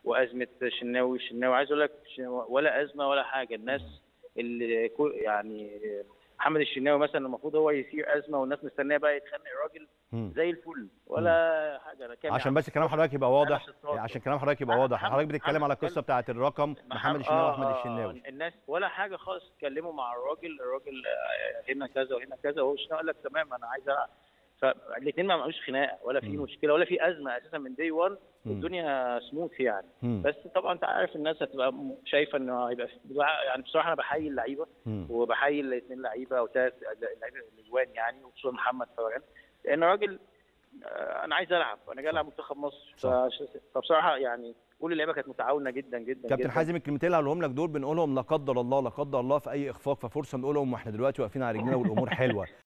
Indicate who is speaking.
Speaker 1: وازمه شناوي الشناوي عايز اقول لك شناوي ولا ازمه ولا حاجه الناس اللي كو- يعني محمد الشناوي مثلا المفروض هو يثير ازمه والناس مستنيه بقى يتخانق الراجل
Speaker 2: مم.
Speaker 1: زي الفل ولا حاجه أنا كام يا
Speaker 2: عشان
Speaker 1: عم؟
Speaker 2: بس كلام حضرتك يبقى واضح
Speaker 1: أنا شطار.
Speaker 2: عشان كلام حضرتك يبقى
Speaker 1: أنا
Speaker 2: واضح
Speaker 1: محمد-
Speaker 2: حضرتك بتتكلم
Speaker 1: محمد
Speaker 2: على القصه بتاعه الرقم محمد الشناوي واحمد
Speaker 1: آه، آه،
Speaker 2: الشناوي
Speaker 1: الناس ولا حاجه خالص اتكلموا مع الراجل الراجل آه، هنا كذا وهنا كذا وهو الشناوي قال لك تمام انا عايز العب فالاثنين ما عملوش خناقه ولا في
Speaker 2: مم.
Speaker 1: مشكله ولا في ازمه اساسا من دي 1
Speaker 2: مم.
Speaker 1: الدنيا سموث يعني
Speaker 2: مم.
Speaker 1: بس طبعا انت عارف الناس هتبقى م- شايفه انه هيبقى في- يعني بصراحه انا بحيي اللعيبه
Speaker 2: مم.
Speaker 1: وبحيي الاثنين لعيبه او ثلاث لعيبه الاجوان يعني وخصوصا محمد فوران لان راجل آه، انا عايز العب انا جاي العب منتخب مصر
Speaker 2: صح.
Speaker 1: فش- فبصراحه يعني كل اللعيبه كانت متعاونه جدا جدا
Speaker 2: كابتن
Speaker 1: جدا.
Speaker 2: حازم الكلمتين اللي هقولهم لك دول بنقولهم لا قدر الله لا قدر الله في اي اخفاق ففرصه نقولهم واحنا دلوقتي واقفين على رجلينا والامور حلوه